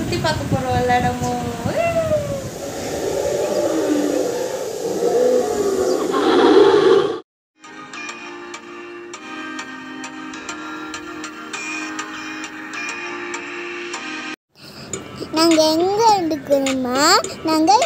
சுற்றி பார்க்க போகிறோம் விளையாடமும் நாங்கள் எங்கே இருக்கிறோமா நாங்கள்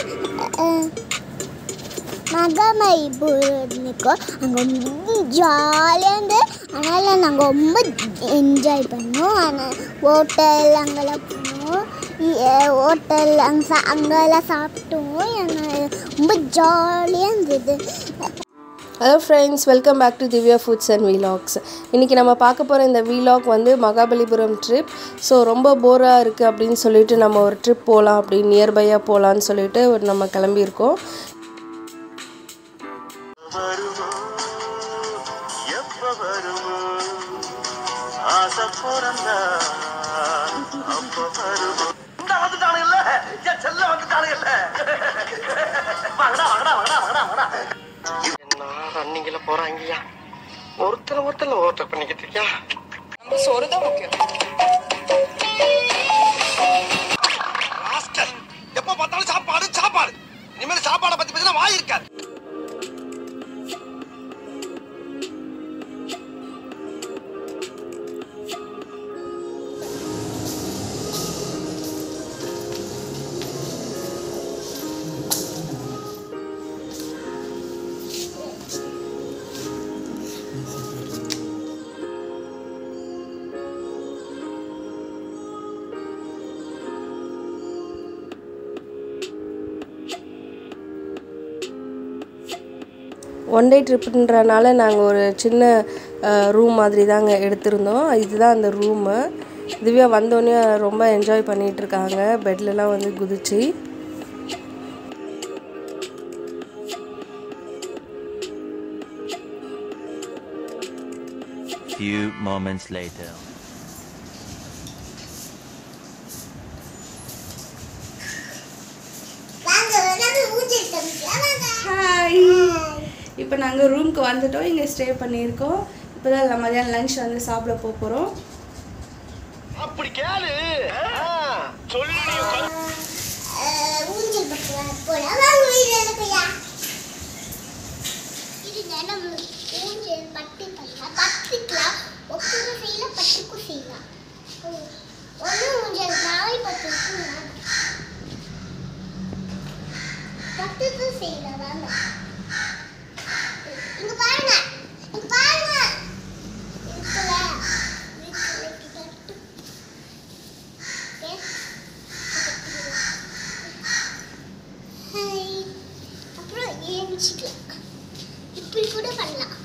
மகாமலிபுரம் இருக்கோம் அங்கே ரொம்ப ஜாலியாக இருந்து அதனால் நாங்கள் ரொம்ப என்ஜாய் பண்ணோம் ஆனால் ஹோட்டல் அங்கெல்லாம் போனோம் ஹோட்டல் அங்கே சா அங்கெல்லாம் சாப்பிட்டோம் ஆனால் ரொம்ப ஜாலியாக இருந்தது hello friends welcome back to Divya foods and vlogs இன்றைக்கி நம்ம பார்க்க போகிற இந்த வீலாக் வந்து மகாபலிபுரம் ட்ரிப் ஸோ ரொம்ப போராக இருக்குது அப்படின்னு சொல்லிட்டு நம்ம ஒரு ட்ரிப் போகலாம் அப்படின்னு நியர்பையாக போகலான்னு சொல்லிட்டு ஒரு நம்ம கிளம்பியிருக்கோம் வருமோ எப்ப வருமோ ஆசை பிறந்தா அப்ப வருமோ இந்த வந்துட்டானுங்கல்ல என் செல்ல வந்துட்டானுங்கல்ல வாங்கடா வாங்கடா வாங்கடா வாங்கடா வாங்கடா என்ன ரன்னிங்ல போறாங்கய்யா ஒருத்தர் ஒருத்தர் ஓவர்டேக் பண்ணிக்கிட்டு இருக்கியா ராஸ்கல். எப்ப பார்த்தாலும் சாப்பாடு சாப்பாடு இனிமேல் சாப்பாடை பத்தி பேசினா வாய் இருக்காது ஒன் டே ட்ரிப்புன்றனால நாங்கள் ஒரு சின்ன ரூம் மாதிரி தாங்க எடுத்திருந்தோம் இதுதான் அந்த ரூமு திவ்யா வந்தோடனே ரொம்ப என்ஜாய் பண்ணிகிட்டு இருக்காங்க பெட்லலாம் வந்து குதிச்சு Few moments later. வாங்க நாங்கள் ஊற்றிட்டோம் வாங்க ஹாய் இப்போ நாங்கள் ரூமுக்கு வந்துட்டோம் இங்கே ஸ்டே பண்ணியிருக்கோம் இப்போ தான் மதியானம் லஞ்ச் வந்து சாப்பிட போக போகிறோம் அப்படி கேளு சொல்லி நீ ஊஞ்சல் பக்கம் போலாம் வாங்க வீடு போயா இருங்க நம்ம ஊஞ்சல் பட்டு பண்ணலாம் பத்துக்கலாம் ஒப்புக்கும் செய்யலாம் பட்டுக்கும் செய்யலாம் ஒன்று ஊஞ்சல் நாய் பத்து இருக்குங்களா பட்டுக்கும் செய்யலாம் வாங்க இங்க பாருங்க இங்க பாருங்க இருக்குல்ல இருக்குல்ல பட்டு ஓகே ஹாய் அப்புறம் ஏமிச்சிக்கலாம் இப்படி கூட பண்ணலாம்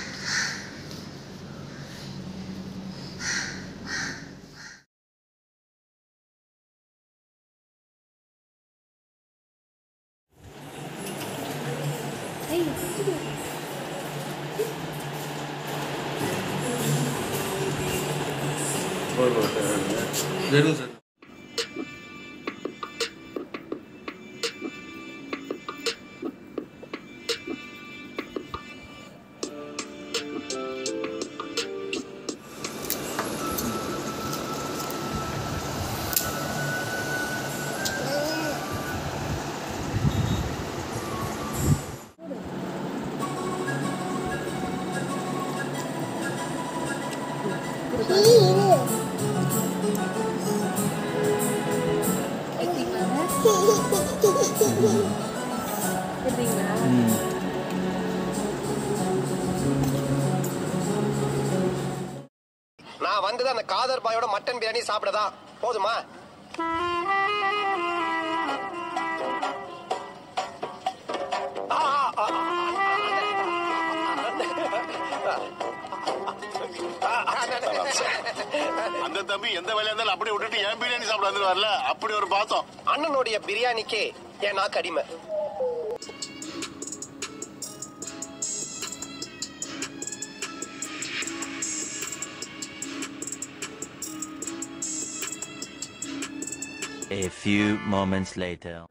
நான் வந்தது அந்த காதர் பாயோட மட்டன் பிரியாணி சாப்பிடதான் போதுமா ஆ, ஆ, ஆ, அந்த தம்பி எந்த வேலையா இருந்தாலும் அப்படியே விட்டுட்டு ஏன் பிரியாணி சாப்பிட வந்து வரல அப்படி ஒரு பாத்தம் அண்ணனுடைய பிரியாணிக்கே என் நாக்கு அடிமை A few moments later.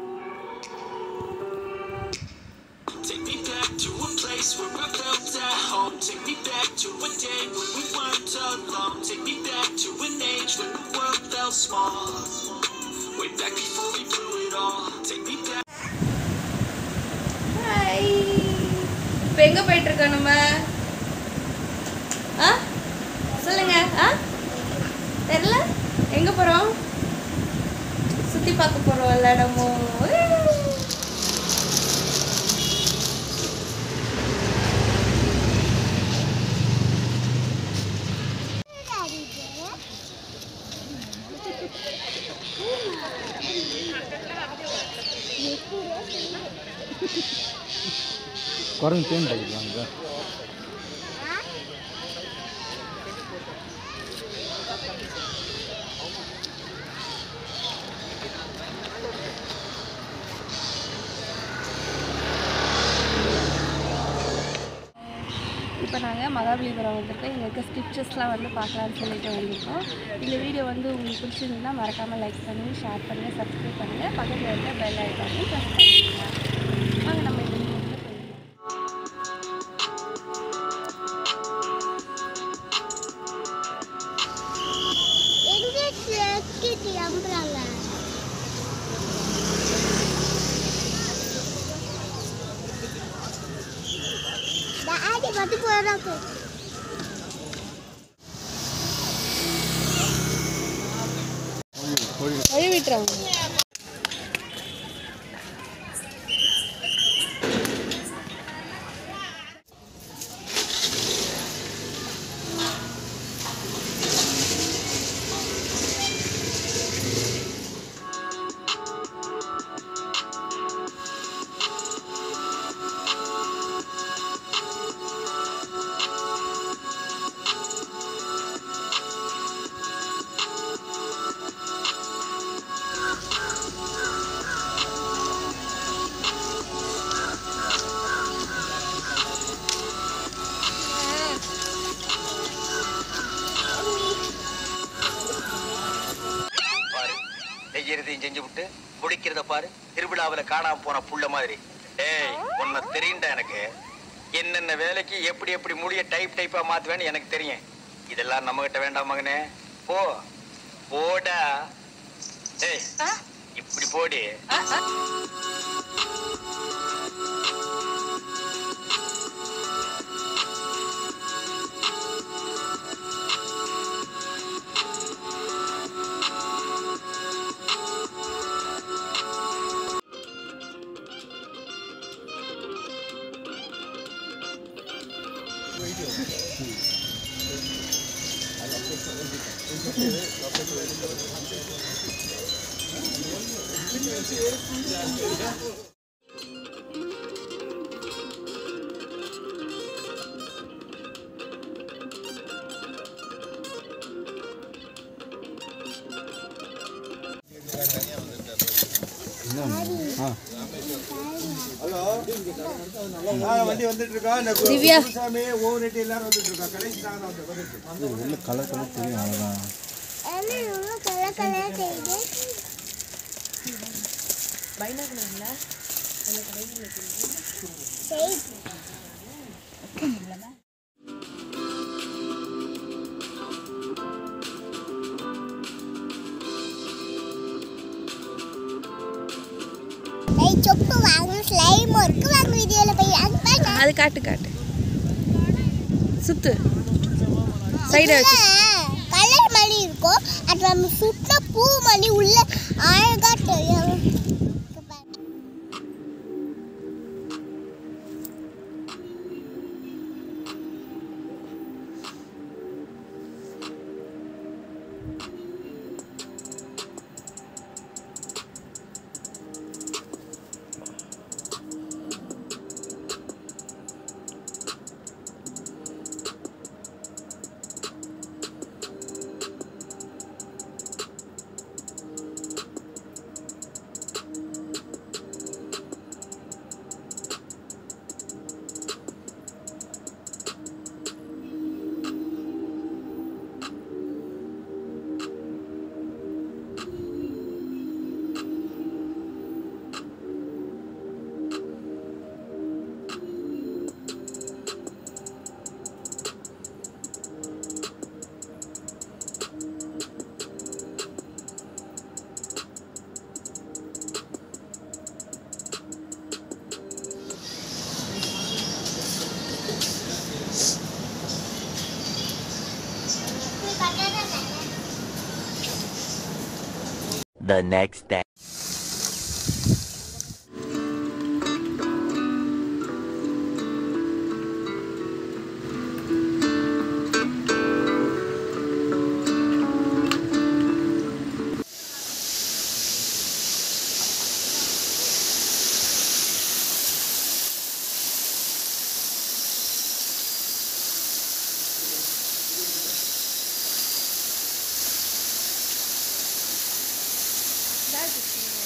Take me back to a place where I felt at home. Take me back to a day when we weren't alone. Take me back to an age when the world felt small. way back before we blew it all. Take me back. Hi இப்போ எங்கே போயிட்டுருக்கோம் நம்ம ஆ சொல்லுங்க ஆ தெரில எங்கே போகிறோம் சுற்றி பார்க்க போகிறோம் எல்லா இடமும் குரங்கு தேன் படிக்கிறாங்க இப்போ நாங்கள் மகாபலிபுரம் வந்திருக்கோம் இங்கே இருக்க ஸ்டிச்சஸ்லாம் வந்து பார்க்கலான்னு சொல்லிட்டு வந்திருக்கோம் இந்த வீடியோ வந்து உங்களுக்கு பிடிச்சிருந்ததுன்னா மறக்காமல் லைக் பண்ணி ஷேர் பண்ணுங்கள் சப்ஸ்கிரைப் பண்ணுங்கள் பக்கத்தில் இருக்க பெல் ஐக்கானையும் ப்ரெஸ் பண்ணிடுங்க வாங்க நம்ம இந்த வீடியோக்குள்ள போயிடலாம் எங்க கிட்டி அம்புறாங்க டாடி பார்த்து போறாங்க வழி விட்டுறாங்க பாரு செய்யறதையும் செஞ்சு விட்டு முடிக்கிறத பாரு திருவிழாவுல காணாம போன புள்ள மாதிரி டேய் உன்னை தெரியும்டா எனக்கு என்னென்ன வேலைக்கு எப்படி எப்படி முடிய டைப் டைப்பா மாத்துவேன்னு எனக்கு தெரியும் இதெல்லாம் நம்ம கிட்ட வேண்டாம் மகனே போ போடா டேய் இப்படி போடி திவ்யா உள்ள கலர் கலர் தெரியும் அவ்வளோதான் எல்லாம் கலர் கலர் செய்து செய்து ஏய் சொப்பு வாங்க ஸ்லைம் இருக்கு வாங்க வீடியோல போய் அது பாருங்க அது காட்டு காட்டு சுத்து சைடை வச்சு கலர் மாதிரி இருக்கும் அது நம்ம சுட்ட பூ மாதிரி உள்ள அழகா தெரியும் இங்க பாரு. The next day. That's it.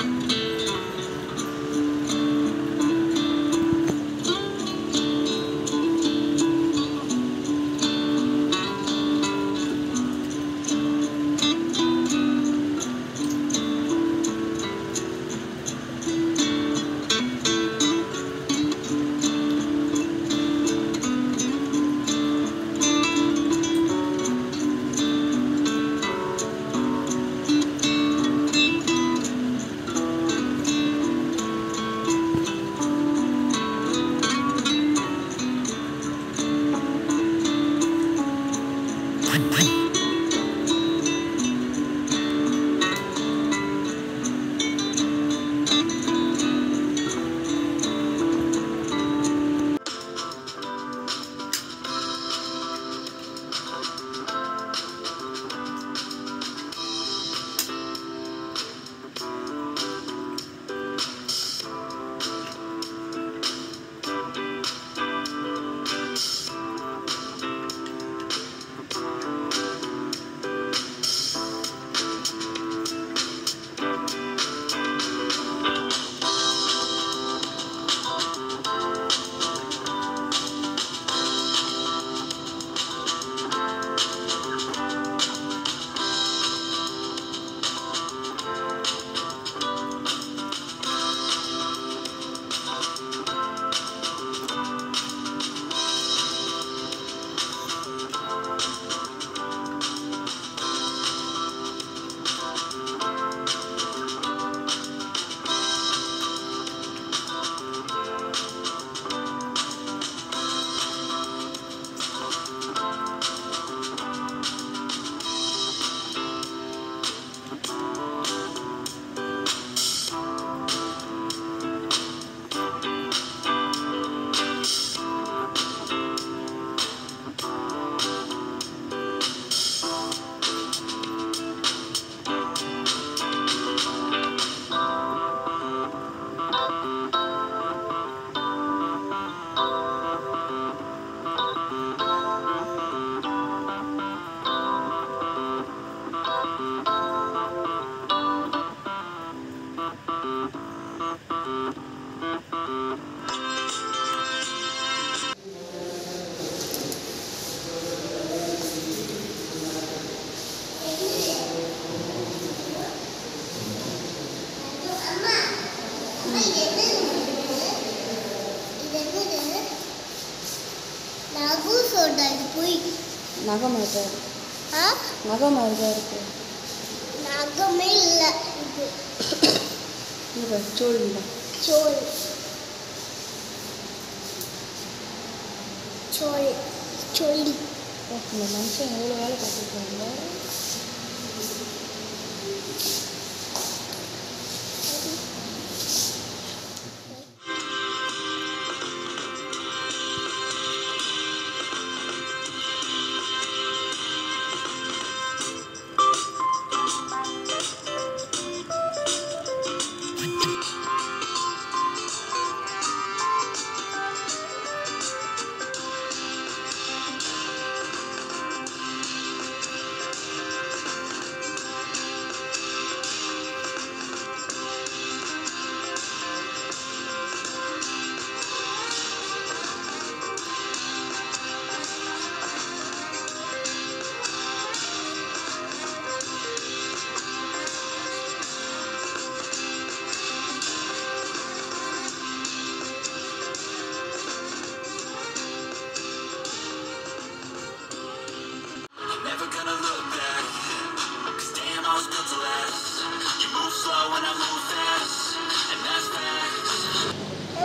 நகு சோடா இது போய் நகம் மாதிரி ஆ நகம் மாதிரி தான் இருக்கு நகமே இல்லை இது இது சோழி தான் சோல் சோல் சொல்லி இந்த மனுஷன் எவ்வளோ வேலை பார்த்துருக்காங்க Never gonna look back. Cause damn, I was built to last. You move slow and I move fast. And that's fact.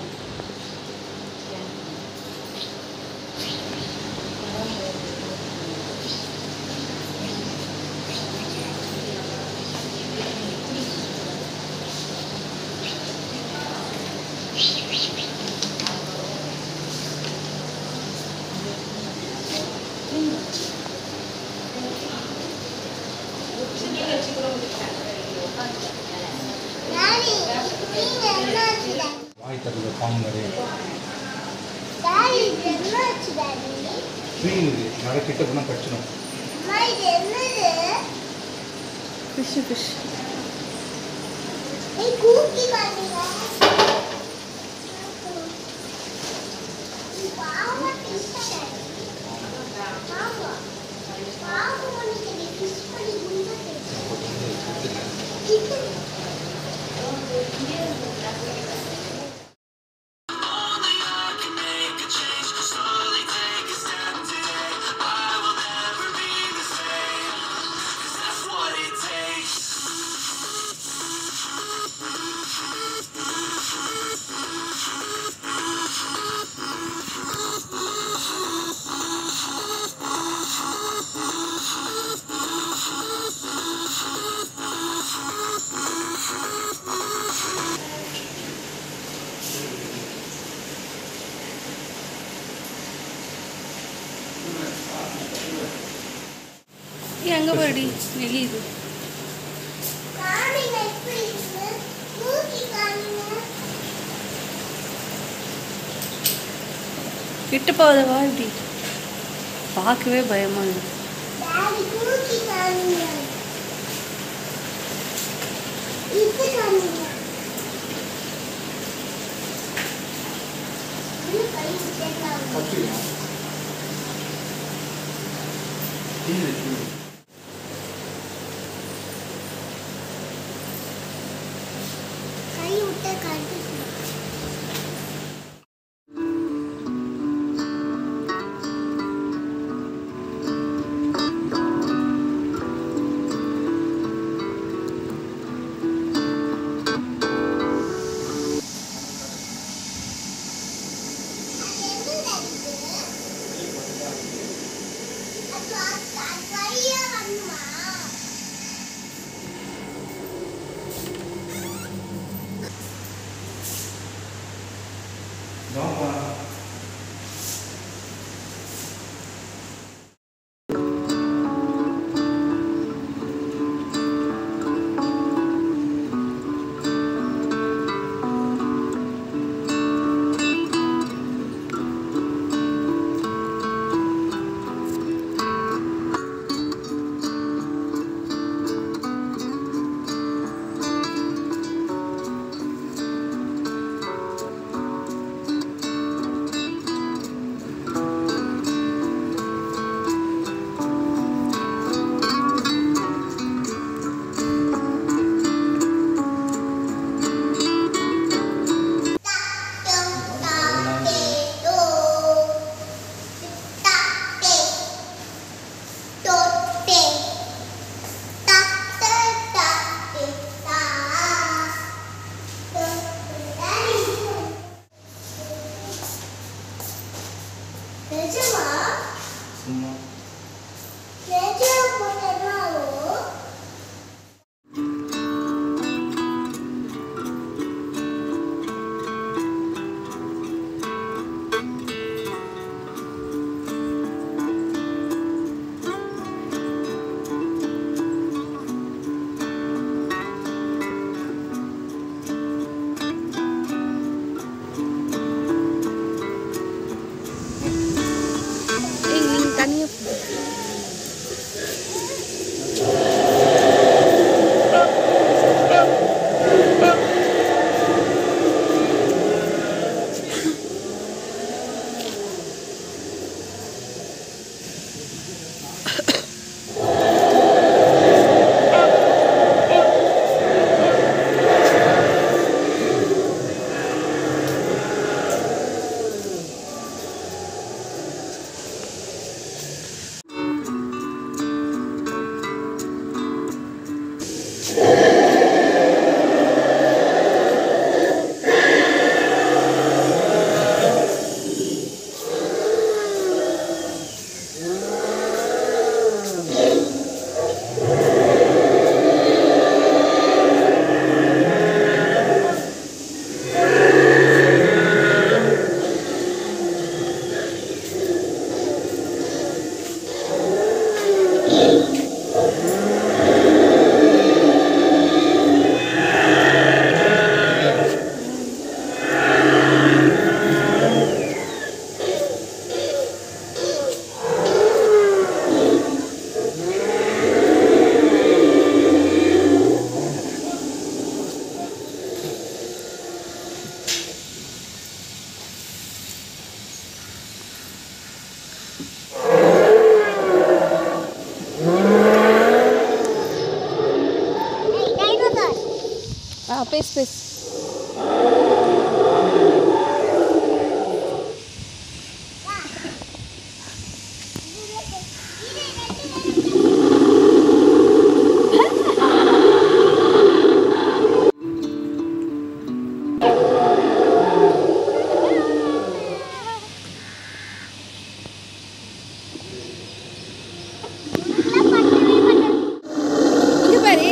Daddy நீங்க என்னாச்சு டாடி வாய் தரல பாம்பு மாதிரி டாடி இது என்னாச்சு டாடி க்ரீன் இது நிறைய கிட்ட போனால் கடிச்சிடும் அம்மா இது என்னது ஃபிஷ்ஷு ஃபிஷ் கூக்கி காட்டுங்க பாவமா fish கிடையாது. ஆமா. பாவம் பண்ணிக்கிட்டு fish பண்ணி குண்டா தெரியும். Only I can make a change. Slowly take a step today. I will never be the same. 'Cause that's what it takes. ஏ அங்கே போடி நெளியுது காமிங்க எப்படி இருக்கு? கூக்கி காமிங்க. கிட்ட போதவா இப்படி பார்க்கவே பயமா இருக்கு டாடி கூக்கி காமிங்க. இது காமிங்க. இது கை விட்டுட்டாங்க. கை விட்ட கட்டு இங்க பாரு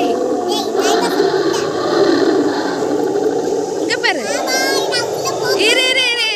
இங்க பாரு இரு இரு இரு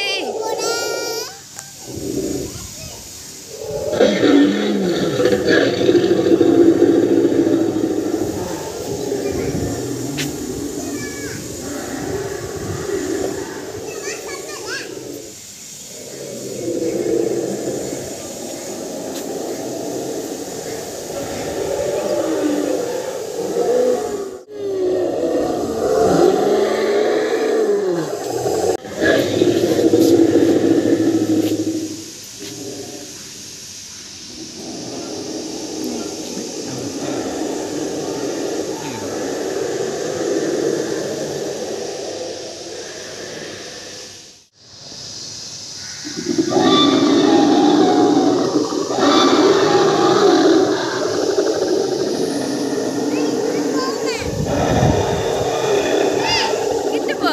கிட்ட போ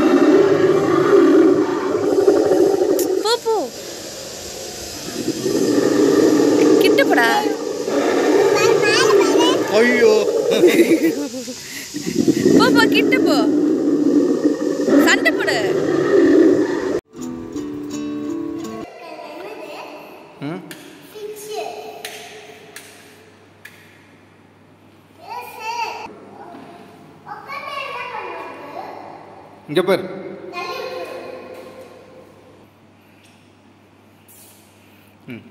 போ போ கிட்ட போடா ஐயோ போ போ கிட்ட போ சண்டை போடு ம் இங்கே பாரு ம்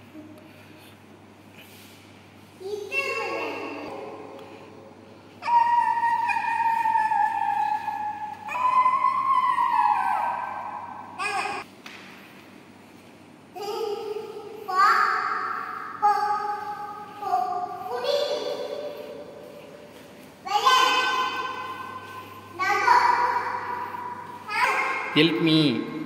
ஹெல்ப் மீ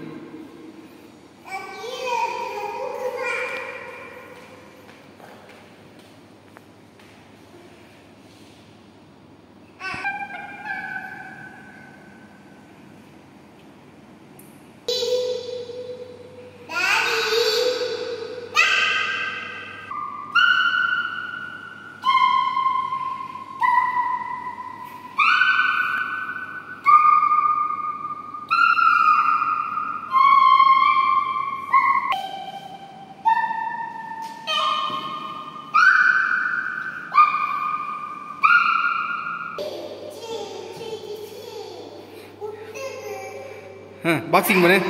ஆ பாக்ஸிங் பண்ணு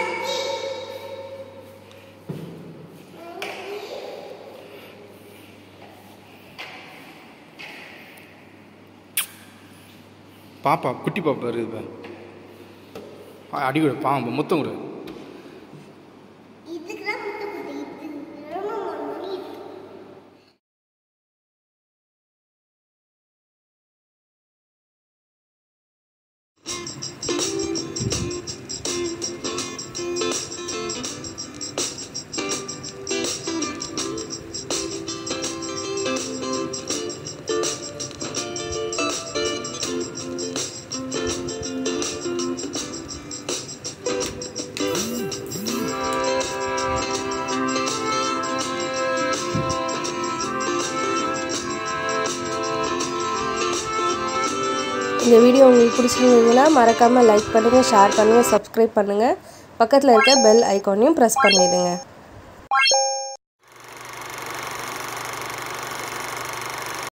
பாப்பா குட்டி பாப்பா இருக்குது பாரு அடி கொடு பாம்பு முத்தம் கொடு இதுக்குதான் முட்டை போட்டு இது ரொம்ப மொழி இந்த வீடியோ உங்களுக்கு பிடிச்சிருந்ததுன்னா மறக்காமல் லைக் பண்ணுங்கள் ஷேர் பண்ணுங்கள் சப்ஸ்கிரைப் பண்ணுங்கள் பக்கத்தில் இருக்க பெல் ஐக்கானையும் ப்ரெஸ் பண்ணிவிடுங்க